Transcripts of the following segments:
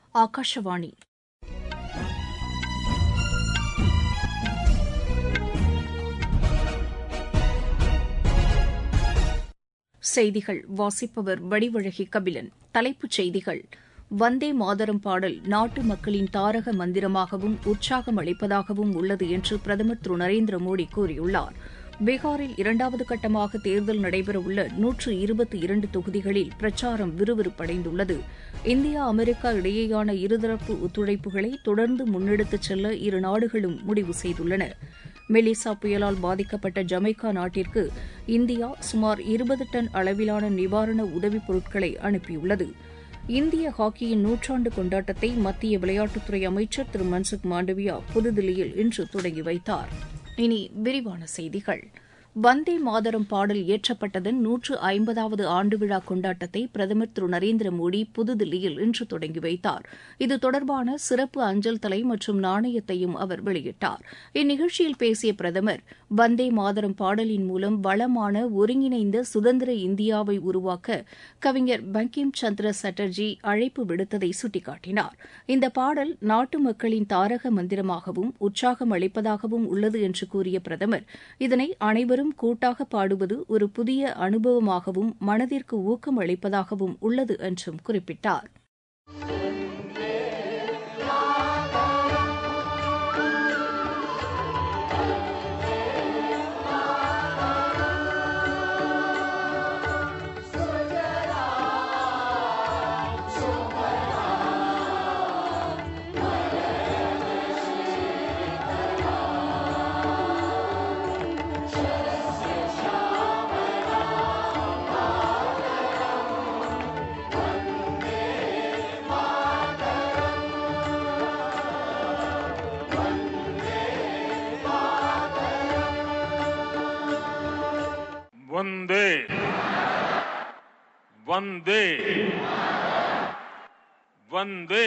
ஆகாஷவாணி செய்திகள் வாசிப்பவர் வடிவழகி கபிலன் தலைப்புச் செய்திகள் வந்தே மாதரம் பாடல் நாட்டு மக்களின் தாரக மந்திரமாகவும் உற்சாகம் அளிப்பதாகவும் உள்ளது என்று பிரதமர் திரு நரேந்திர மோடி கூறியுள்ளார் பீகாரில் இரண்டாவது கட்டமாக தேர்தல் நடைபெறவுள்ள நூற்று இருபத்தி இரண்டு தொகுதிகளில் பிரச்சாரம் விறுவிறுப்படைந்துள்ளது இந்தியா அமெரிக்கா இடையேயான இருதரப்பு ஒத்துழைப்புகளை தொடர்ந்து முன்னெடுத்துச் செல்ல இரு நாடுகளும் முடிவு செய்துள்ளன மெலிசா புயலால் பாதிக்கப்பட்ட ஜமைக்கா நாட்டிற்கு இந்தியா சுமார் இருபது டன் அளவிலான நிவாரண உதவிப் பொருட்களை அனுப்பியுள்ளது இந்திய ஹாக்கியின் நூற்றாண்டு கொண்டாட்டத்தை மத்திய விளையாட்டுத்துறை அமைச்சர் திரு மன்சுக் மாண்டவியா புதுதில்லியில் இன்று தொடங்கி வைத்தார் இனி விரிவான செய்திகள் வந்தே மாதரம் பாடல் இயற்றப்பட்டதன் நூற்று ஐம்பதாவது ஆண்டு விழா கொண்டாட்டத்தை பிரதமர் திரு நரேந்திர மோடி புதுதில்லியில் இன்று தொடங்கி வைத்தார் இது தொடர்பான சிறப்பு அஞ்சல் தலை மற்றும் நாணயத்தையும் அவர் வெளியிட்டார் இந்நிகழ்ச்சியில் பேசிய பிரதமர் வந்தே மாதரம் பாடலின் மூலம் வளமான ஒருங்கிணைந்த சுதந்திர இந்தியாவை உருவாக்க கவிஞர் பங்கிம் சந்திர சட்டர்ஜி அழைப்பு விடுத்ததை சுட்டிக்காட்டினார் இந்த பாடல் நாட்டு மக்களின் தாரக மந்திரமாகவும் உற்சாகம் அளிப்பதாகவும் உள்ளது என்று கூறிய பிரதமர் இதனை அனைவரும் அனைவரும் கூட்டாக பாடுவது ஒரு புதிய அனுபவமாகவும் மனதிற்கு ஊக்கம் அளிப்பதாகவும் உள்ளது என்றும் குறிப்பிட்டார் वंदे वंदे वंदे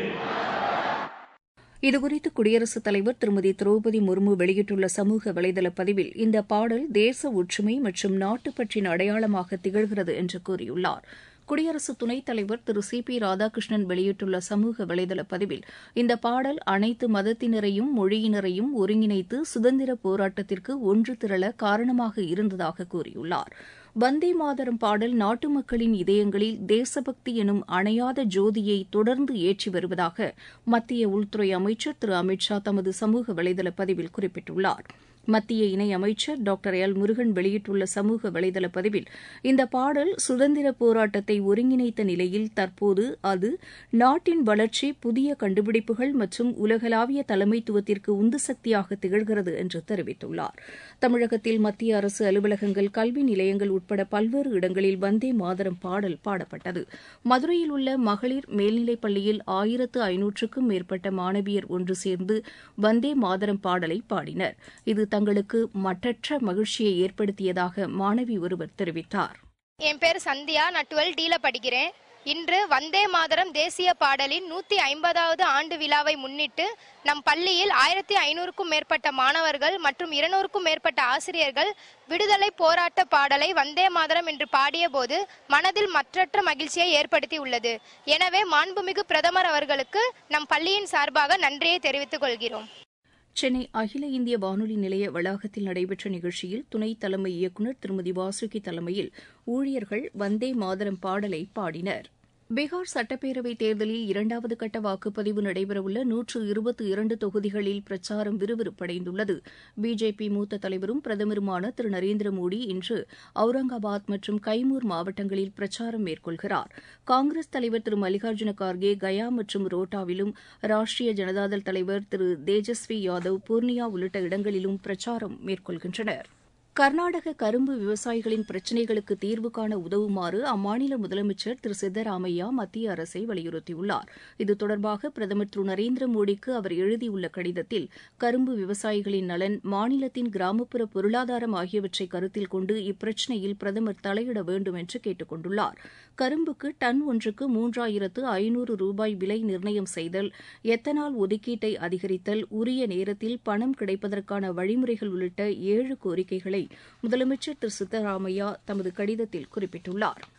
இதுகுறித்து குடியரசுத் தலைவர் திருமதி திரௌபதி முர்மு வெளியிட்டுள்ள சமூக வலைதள பதிவில் இந்த பாடல் தேச ஒற்றுமை மற்றும் நாட்டுப்பற்றின் அடையாளமாக திகழ்கிறது என்று கூறியுள்ளார் குடியரசு துணைத் தலைவர் திரு சி பி ராதாகிருஷ்ணன் வெளியிட்டுள்ள சமூக வலைதள பதிவில் இந்த பாடல் அனைத்து மதத்தினரையும் மொழியினரையும் ஒருங்கிணைத்து சுதந்திர போராட்டத்திற்கு ஒன்று திரள காரணமாக இருந்ததாக கூறியுள்ளார் வந்தே மாதரம் பாடல் நாட்டு மக்களின் இதயங்களில் தேசபக்தி எனும் அணையாத ஜோதியை தொடர்ந்து ஏற்றி வருவதாக மத்திய உள்துறை அமைச்சர் திரு அமித் ஷா தமது சமூக வலைதள பதிவில் குறிப்பிட்டுள்ளார் மத்திய இணையமைச்சர் டாக்டர் எல் முருகன் வெளியிட்டுள்ள சமூக வலைதள பதிவில் இந்த பாடல் சுதந்திர போராட்டத்தை ஒருங்கிணைத்த நிலையில் தற்போது அது நாட்டின் வளர்ச்சி புதிய கண்டுபிடிப்புகள் மற்றும் உலகளாவிய தலைமைத்துவத்திற்கு உந்து சக்தியாக திகழ்கிறது என்று தெரிவித்துள்ளார் தமிழகத்தில் மத்திய அரசு அலுவலகங்கள் கல்வி நிலையங்கள் உட்பட பல்வேறு இடங்களில் வந்தே மாதரம் பாடல் பாடப்பட்டது மதுரையில் உள்ள மகளிர் மேல்நிலைப் பள்ளியில் ஆயிரத்து ஐநூற்றுக்கும் மேற்பட்ட மாணவியர் ஒன்று சேர்ந்து வந்தே மாதரம் பாடலை பாடினர் இது தங்களுக்கு மற்றற்ற மகிழ்ச்சியை ஏற்படுத்தியதாக மாணவி ஒருவர் தெரிவித்தார் என் பேர் சந்தியா நான் டுவெல் டீல படிக்கிறேன் இன்று வந்தே மாதரம் தேசிய பாடலின் நூத்தி ஐம்பதாவது ஆண்டு விழாவை முன்னிட்டு நம் பள்ளியில் ஆயிரத்தி ஐநூறுக்கும் மேற்பட்ட மாணவர்கள் மற்றும் இருநூறுக்கும் மேற்பட்ட ஆசிரியர்கள் விடுதலை போராட்ட பாடலை வந்தே மாதரம் என்று பாடியபோது மனதில் மற்றற்ற மகிழ்ச்சியை ஏற்படுத்தி உள்ளது எனவே மாண்புமிகு பிரதமர் அவர்களுக்கு நம் பள்ளியின் சார்பாக நன்றியை தெரிவித்துக் கொள்கிறோம் சென்னை அகில இந்திய வானொலி நிலைய வளாகத்தில் நடைபெற்ற நிகழ்ச்சியில் துணை தலைமை இயக்குநர் திருமதி வாசுகி தலைமையில் ஊழியர்கள் வந்தே மாதரம் பாடலை பாடினர் பீகார் சட்டப்பேரவைத் தேர்தலில் இரண்டாவது கட்ட வாக்குப்பதிவு நடைபெறவுள்ள நூற்று இருபத்தி இரண்டு தொகுதிகளில் பிரச்சாரம் விறுவிறுப்படைந்துள்ளது பிஜேபி மூத்த தலைவரும் பிரதமருமான திரு நரேந்திர மோடி இன்று அவுரங்காபாத் மற்றும் கைமூர் மாவட்டங்களில் பிரச்சாரம் மேற்கொள்கிறார் காங்கிரஸ் தலைவர் திரு மல்லிகார்ஜுன கார்கே கயா மற்றும் ரோட்டாவிலும் ராஷ்டிரிய ஜனதாதள் தலைவர் திரு தேஜஸ்வி யாதவ் பூர்ணியா உள்ளிட்ட இடங்களிலும் பிரச்சாரம் மேற்கொள்கின்றனர் கர்நாடக கரும்பு விவசாயிகளின் பிரச்சினைகளுக்கு தீர்வு காண உதவுமாறு அம்மாநில முதலமைச்சர் திரு சித்தராமையா மத்திய அரசை வலியுறுத்தியுள்ளார் இது தொடர்பாக பிரதமர் திரு நரேந்திர மோடிக்கு அவர் எழுதியுள்ள கடிதத்தில் கரும்பு விவசாயிகளின் நலன் மாநிலத்தின் கிராமப்புற பொருளாதாரம் ஆகியவற்றை கருத்தில் கொண்டு இப்பிரச்சினையில் பிரதமர் தலையிட வேண்டும் என்று கேட்டுக் கொண்டுள்ளார் கரும்புக்கு டன் ஒன்றுக்கு மூன்றாயிரத்து ஐநூறு ரூபாய் விலை நிர்ணயம் செய்தல் எத்தனால் ஒதுக்கீட்டை அதிகரித்தல் உரிய நேரத்தில் பணம் கிடைப்பதற்கான வழிமுறைகள் உள்ளிட்ட ஏழு கோரிக்கைகளை முதலமைச்சர் திரு சித்தராமையா தமது கடிதத்தில் குறிப்பிட்டுள்ளார்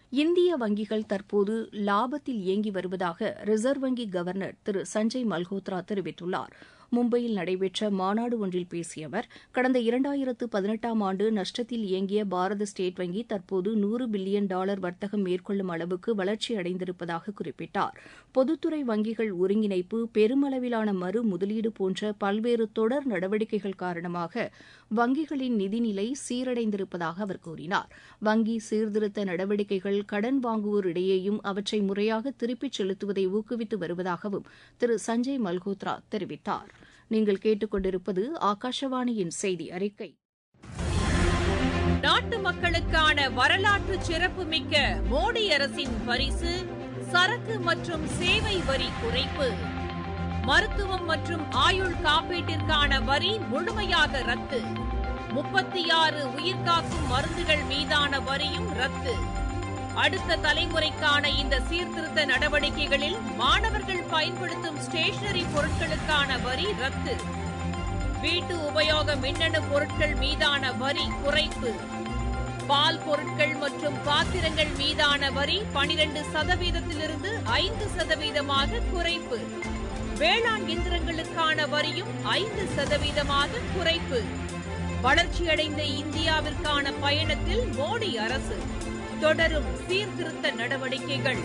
இந்திய வங்கிகள் தற்போது லாபத்தில் இயங்கி வருவதாக ரிசர்வ் வங்கி கவர்னர் திரு சஞ்சய் மல்ஹோத்ரா தெரிவித்துள்ளார் மும்பையில் நடைபெற்ற மாநாடு ஒன்றில் பேசிய அவர் கடந்த இரண்டாயிரத்து பதினெட்டாம் ஆண்டு நஷ்டத்தில் இயங்கிய பாரத ஸ்டேட் வங்கி தற்போது நூறு பில்லியன் டாலர் வர்த்தகம் மேற்கொள்ளும் அளவுக்கு வளர்ச்சி அடைந்திருப்பதாக குறிப்பிட்டார் பொதுத்துறை வங்கிகள் ஒருங்கிணைப்பு பெருமளவிலான மறு முதலீடு போன்ற பல்வேறு தொடர் நடவடிக்கைகள் காரணமாக வங்கிகளின் நிதிநிலை சீரடைந்திருப்பதாக அவர் கூறினார் வங்கி சீர்திருத்த நடவடிக்கைகள் கடன் வாங்குவோர் இடையேயும் அவற்றை முறையாக திருப்பிச் செலுத்துவதை ஊக்குவித்து வருவதாகவும் திரு சஞ்சய் மல்ஹோத்ரா தெரிவித்தார் நீங்கள் கேட்டுக்கொண்டிருப்பது ஆகாஷவாணியின் செய்தி அறிக்கை நாட்டு மக்களுக்கான வரலாற்று சிறப்புமிக்க மோடி அரசின் பரிசு சரக்கு மற்றும் சேவை வரி குறைப்பு மருத்துவம் மற்றும் ஆயுள் காப்பீட்டிற்கான வரி முழுமையாக ரத்து முப்பத்தி ஆறு உயிர்காக்கும் மருந்துகள் மீதான வரியும் ரத்து அடுத்த தலைமுறைக்கான இந்த சீர்திருத்த நடவடிக்கைகளில் மாணவர்கள் பயன்படுத்தும் ஸ்டேஷனரி பொருட்களுக்கான வரி ரத்து வீட்டு உபயோக மின்னணு பொருட்கள் மீதான வரி குறைப்பு பால் பொருட்கள் மற்றும் பாத்திரங்கள் மீதான வரி பனிரெண்டு சதவீதத்திலிருந்து ஐந்து சதவீதமாக குறைப்பு வேளாண் இயந்திரங்களுக்கான வரியும் ஐந்து சதவீதமாக குறைப்பு வளர்ச்சியடைந்த இந்தியாவிற்கான பயணத்தில் மோடி அரசு தொடரும் சீர்திருத்த நடவடிக்கைகள்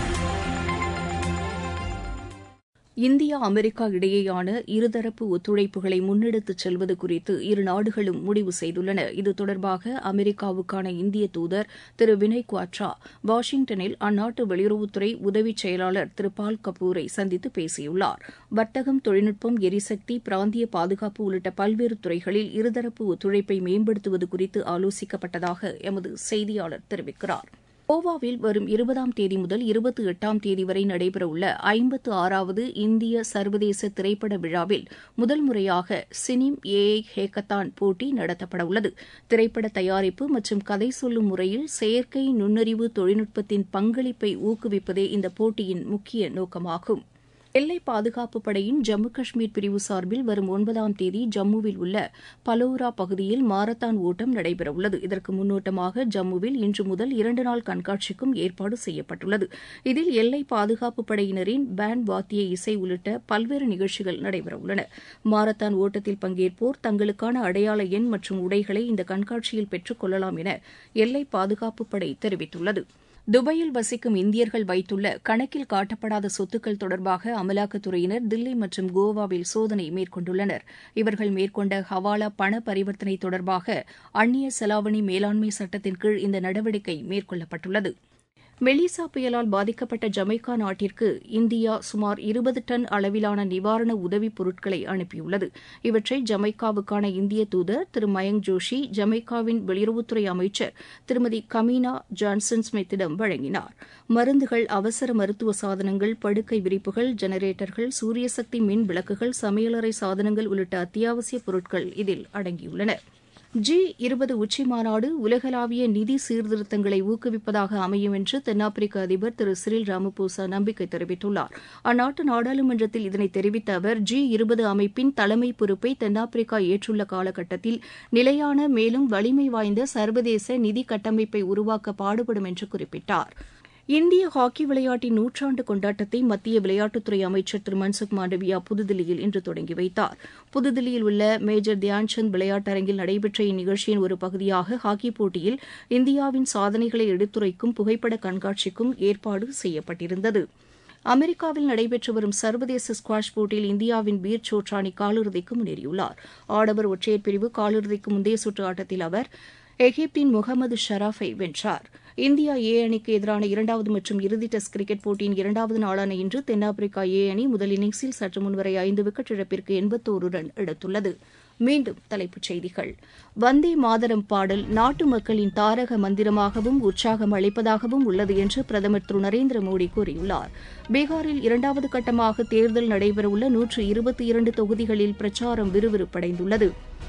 இந்தியா அமெரிக்கா இடையேயான இருதரப்பு ஒத்துழைப்புகளை முன்னெடுத்துச் செல்வது குறித்து இரு நாடுகளும் முடிவு செய்துள்ளன இது தொடர்பாக அமெரிக்காவுக்கான இந்திய தூதர் திரு வினய் குவாட்ரா வாஷிங்டனில் அந்நாட்டு வெளியுறவுத்துறை உதவி செயலாளர் திரு பால் கபூரை சந்தித்து பேசியுள்ளார் வர்த்தகம் தொழில்நுட்பம் எரிசக்தி பிராந்திய பாதுகாப்பு உள்ளிட்ட பல்வேறு துறைகளில் இருதரப்பு ஒத்துழைப்பை மேம்படுத்துவது குறித்து ஆலோசிக்கப்பட்டதாக எமது செய்தியாளர் தெரிவிக்கிறார் கோவாவில் வரும் இருபதாம் தேதி முதல் இருபத்தி எட்டாம் தேதி வரை நடைபெறவுள்ள ஐம்பத்து ஆறாவது இந்திய சர்வதேச திரைப்பட விழாவில் முதல் முறையாக சினிம் ஏஐ ஹேக்கத்தான் போட்டி நடத்தப்படவுள்ளது திரைப்பட தயாரிப்பு மற்றும் கதை சொல்லும் முறையில் செயற்கை நுண்ணறிவு தொழில்நுட்பத்தின் பங்களிப்பை ஊக்குவிப்பதே இந்த போட்டியின் முக்கிய நோக்கமாகும் எல்லை பாதுகாப்பு படையின் ஜம்மு காஷ்மீர் பிரிவு சார்பில் வரும் ஒன்பதாம் தேதி ஜம்முவில் உள்ள பலோரா பகுதியில் மாரத்தான் ஓட்டம் நடைபெறவுள்ளது இதற்கு முன்னோட்டமாக ஜம்முவில் இன்று முதல் இரண்டு நாள் கண்காட்சிக்கும் ஏற்பாடு செய்யப்பட்டுள்ளது இதில் எல்லை பாதுகாப்பு படையினரின் பேண்ட் வாத்திய இசை உள்ளிட்ட பல்வேறு நிகழ்ச்சிகள் நடைபெறவுள்ளன மாரத்தான் ஓட்டத்தில் பங்கேற்போர் தங்களுக்கான அடையாள எண் மற்றும் உடைகளை இந்த கண்காட்சியில் பெற்றுக் கொள்ளலாம் என எல்லை பாதுகாப்பு படை தெரிவித்துள்ளது துபாயில் வசிக்கும் இந்தியர்கள் வைத்துள்ள கணக்கில் காட்டப்படாத சொத்துக்கள் தொடர்பாக அமலாக்கத்துறையினர் தில்லி மற்றும் கோவாவில் சோதனை மேற்கொண்டுள்ளனர் இவர்கள் மேற்கொண்ட ஹவாலா பண பரிவர்த்தனை தொடர்பாக அந்நிய செலாவணி மேலாண்மை சட்டத்தின் கீழ் இந்த நடவடிக்கை மேற்கொள்ளப்பட்டுள்ளது மெலிசா புயலால் பாதிக்கப்பட்ட ஜமைக்கா நாட்டிற்கு இந்தியா சுமார் இருபது டன் அளவிலான நிவாரண உதவிப் பொருட்களை அனுப்பியுள்ளது இவற்றை ஜமைக்காவுக்கான இந்திய தூதர் திரு மயங்க் ஜோஷி ஜமைக்காவின் வெளியுறவுத்துறை அமைச்சர் திருமதி கமீனா ஜான்சன் ஸ்மித்திடம் வழங்கினார் மருந்துகள் அவசர மருத்துவ சாதனங்கள் படுக்கை விரிப்புகள் ஜெனரேட்டர்கள் சூரியசக்தி மின் விளக்குகள் சமையலறை சாதனங்கள் உள்ளிட்ட அத்தியாவசிய பொருட்கள் இதில் அடங்கியுள்ளன ஜி இருபது உச்சி மாநாடு உலகளாவிய நிதி சீர்திருத்தங்களை ஊக்குவிப்பதாக அமையும் என்று தென்னாப்பிரிக்க அதிபர் திரு சிறில் ராமபோசா நம்பிக்கை தெரிவித்துள்ளார் அந்நாட்டு நாடாளுமன்றத்தில் இதனை தெரிவித்த அவர் ஜி இருபது அமைப்பின் தலைமை பொறுப்பை தென்னாப்பிரிக்கா ஏற்றுள்ள காலகட்டத்தில் நிலையான மேலும் வலிமை வாய்ந்த சர்வதேச நிதி கட்டமைப்பை உருவாக்க பாடுபடும் என்று குறிப்பிட்டார் இந்திய ஹாக்கி விளையாட்டின் நூற்றாண்டு கொண்டாட்டத்தை மத்திய விளையாட்டுத்துறை அமைச்சர் திரு மன்சுக் மாண்டவியா புதுதில்லியில் இன்று தொடங்கி வைத்தார் புதுதில்லியில் உள்ள மேஜர் தியான்சந்த் விளையாட்டரங்கில் நடைபெற்ற இந்நிகழ்ச்சியின் ஒரு பகுதியாக ஹாக்கி போட்டியில் இந்தியாவின் சாதனைகளை எடுத்துரைக்கும் புகைப்பட கண்காட்சிக்கும் ஏற்பாடு செய்யப்பட்டிருந்தது அமெரிக்காவில் நடைபெற்று வரும் சர்வதேச ஸ்குவாஷ் போட்டியில் இந்தியாவின் வீர் சோட்ரானி காலிறுதிக்கு முன்னேறியுள்ளார் ஆடவர் ஒற்றையர் பிரிவு காலிறுதிக்கு முந்தைய சுற்று ஆட்டத்தில் அவர் எகிப்தின் முகமது ஷராஃபை வென்றார் இந்தியா ஏ அணிக்கு எதிரான இரண்டாவது மற்றும் இறுதி டெஸ்ட் கிரிக்கெட் போட்டியின் இரண்டாவது நாளான இன்று தென்னாப்பிரிக்கா ஏ அணி முதல் இன்னிங்ஸில் சற்று முன்வரை ஐந்து விக்கெட் இழப்பிற்கு எண்பத்தோரு ரன் எடுத்துள்ளது மீண்டும் தலைப்புச் செய்திகள் வந்தே மாதரம் பாடல் நாட்டு மக்களின் தாரக மந்திரமாகவும் உற்சாகம் அளிப்பதாகவும் உள்ளது என்று பிரதமர் திரு நரேந்திர மோடி கூறியுள்ளார் பீகாரில் இரண்டாவது கட்டமாக தேர்தல் நடைபெறவுள்ள நூற்று இருபத்தி இரண்டு தொகுதிகளில் பிரச்சாரம் விறுவிறுப்படைந்துள்ளது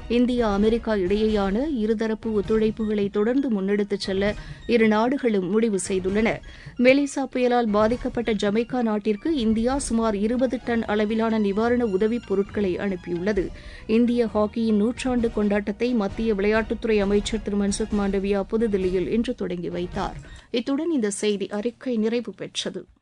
இந்தியா அமெரிக்கா இடையேயான இருதரப்பு ஒத்துழைப்புகளை தொடர்ந்து முன்னெடுத்துச் செல்ல இரு நாடுகளும் முடிவு செய்துள்ளன மெலிசா புயலால் பாதிக்கப்பட்ட ஜமைக்கா நாட்டிற்கு இந்தியா சுமார் இருபது டன் அளவிலான நிவாரண உதவிப் பொருட்களை அனுப்பியுள்ளது இந்திய ஹாக்கியின் நூற்றாண்டு கொண்டாட்டத்தை மத்திய விளையாட்டுத்துறை அமைச்சர் திரு மன்சுக் மாண்டவியா புதுதில்லியில் இன்று தொடங்கி வைத்தார் இத்துடன் இந்த செய்தி அறிக்கை நிறைவு பெற்றது